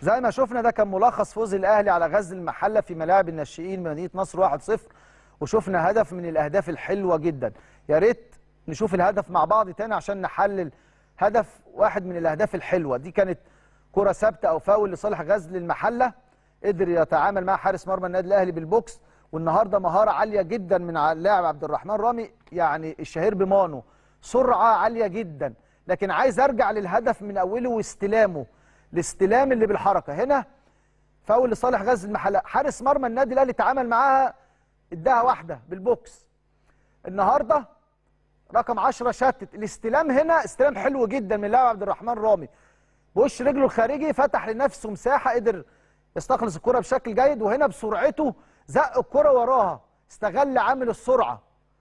زي ما شفنا ده كان ملخص فوز الاهلي على غزل المحله في ملاعب الناشئين مدينه نصر 1-0 وشفنا هدف من الاهداف الحلوه جدا يا ريت نشوف الهدف مع بعض تاني عشان نحلل هدف واحد من الاهداف الحلوه دي كانت كره ثابته او فاول لصالح غزل المحله قدر يتعامل مع حارس مرمى النادي الاهلي بالبوكس والنهارده مهاره عاليه جدا من اللاعب عبد الرحمن رامي يعني الشهير بمانو سرعه عاليه جدا لكن عايز ارجع للهدف من اوله واستلامه الاستلام اللي بالحركه هنا فاول لصالح غزل المحله حارس مرمى النادي الاهلي تعامل معاها اداها واحده بالبوكس النهارده رقم 10 شتت الاستلام هنا استلام حلو جدا من اللاعب عبد الرحمن رامي بوش رجله الخارجي فتح لنفسه مساحه قدر يستخلص الكره بشكل جيد وهنا بسرعته زق الكره وراها استغل عامل السرعه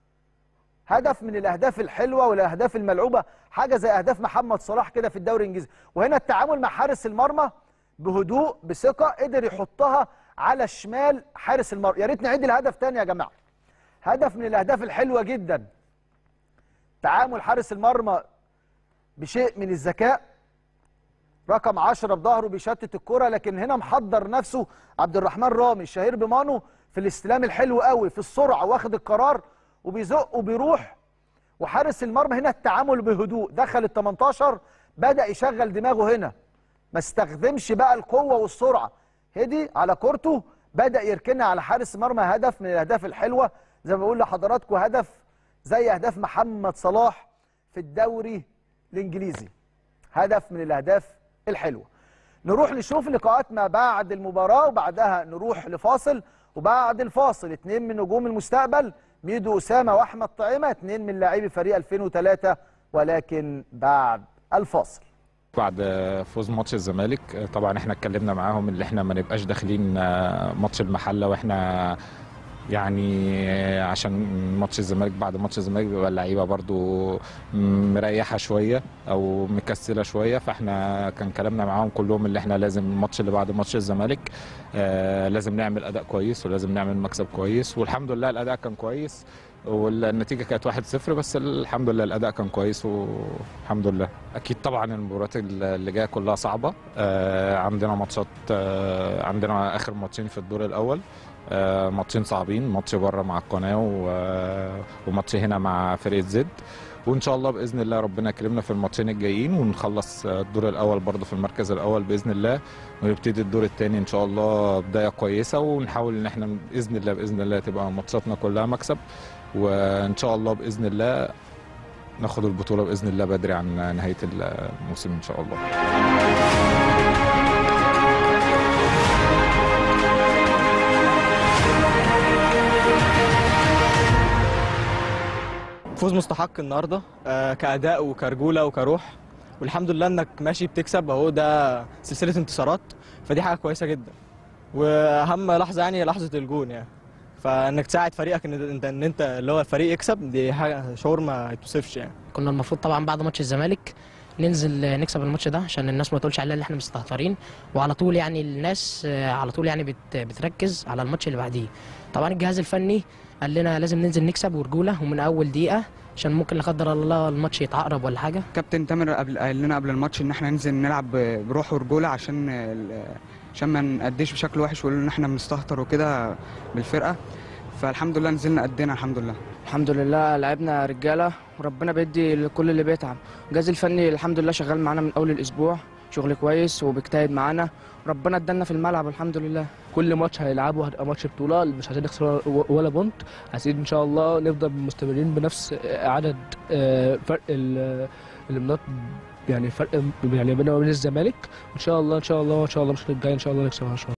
هدف من الاهداف الحلوه والاهداف الملعوبه حاجه زي اهداف محمد صلاح كده في الدوري الانجليزي وهنا التعامل مع حارس المرمى بهدوء بثقه قدر يحطها على شمال حارس المرمى يا ريت نعيد الهدف تاني يا جماعه هدف من الاهداف الحلوه جدا تعامل حارس المرمى بشيء من الذكاء رقم 10 بظهره بيشتت الكره لكن هنا محضر نفسه عبد الرحمن رامي الشهير بمانو في الاستلام الحلو قوي في السرعه واخد القرار وبيزق وبيروح وحارس المرمى هنا التعامل بهدوء دخل ال 18 بدا يشغل دماغه هنا ما استخدمش بقى القوه والسرعه هدي على كورته بدا يركنها على حارس المرمى هدف من الاهداف الحلوه زي ما بقول لحضراتكم هدف زي اهداف محمد صلاح في الدوري الانجليزي هدف من الاهداف الحلوه نروح نشوف لقاءات ما بعد المباراه وبعدها نروح لفاصل وبعد الفاصل اثنين من نجوم المستقبل ميدو اسامه واحمد طعيمه اثنين من لاعبي فريق 2003 ولكن بعد الفاصل بعد فوز ماتش الزمالك طبعا احنا اتكلمنا معاهم اللي احنا ما نبقاش داخلين ماتش المحله واحنا يعني عشان ماتش الزمالك بعد ماتش الزمالك بيبقى اللعيبه برضو مريحه شويه او مكسله شويه فاحنا كان كلامنا معاهم كلهم اللي احنا لازم الماتش اللي بعد ماتش الزمالك آه لازم نعمل اداء كويس ولازم نعمل مكسب كويس والحمد لله الاداء كان كويس والنتيجه كانت 1-0 بس الحمد لله الاداء كان كويس والحمد لله اكيد طبعا المباريات اللي جايه كلها صعبه آه عندنا ماتشات آه عندنا اخر ماتشين في الدور الاول آه ماتشين صعبين ماتش بره مع القناه وماتش هنا مع فرقه زد وان شاء الله باذن الله ربنا يكرمنا في الماتشين الجايين ونخلص الدور الاول برضه في المركز الاول باذن الله ونبتدي الدور الثاني ان شاء الله بدايه كويسه ونحاول ان احنا باذن الله باذن الله تبقى ماتشاتنا كلها مكسب وان شاء الله باذن الله ناخد البطوله باذن الله بدري عن نهايه الموسم ان شاء الله فوز مستحق النهارده آه كاداء وكرجوله وكروح والحمد لله انك ماشي بتكسب اهو ده سلسله انتصارات فدي حاجه كويسه جدا واهم لحظه يعني لحظه الجون يعني فانك تساعد فريقك ان انت ان انت اللي هو الفريق يكسب دي حاجه شعور ما يتوصفش يعني كنا المفروض طبعا بعد ماتش الزمالك ننزل نكسب الماتش ده عشان الناس ما تقولش علينا ان احنا مستهترين وعلى طول يعني الناس على طول يعني بت بتركز على الماتش اللي بعديه طبعا الجهاز الفني قال لنا لازم ننزل نكسب ورجوله ومن اول دقيقه عشان ممكن لا قدر الله الماتش يتعقرب ولا حاجه كابتن تامر قبل قال لنا قبل الماتش ان احنا ننزل نلعب بروح ورجوله عشان عشان ما نأديش بشكل وحش ويقولوا ان احنا بنستهتر وكده بالفرقه فالحمد لله نزلنا قدنا الحمد لله الحمد لله لعبنا رجاله وربنا بيدي لكل اللي بيتعب الجهاز الفني الحمد لله شغال معانا من اول الاسبوع شغل كويس وبيجتهد معانا ربنا ادالنا في الملعب الحمد لله كل ماتش هيلعبه هتبقى ماتش بطوله مش عايزين نخسر ولا بونت عايزين ان شاء الله نفضل مستمرين بنفس عدد فرق النقاط يعني فرق يعني بيننا وبين الزمالك وان شاء الله ان شاء الله ان شاء الله الماتش الجاي ان شاء الله نكسبها ان شاء الله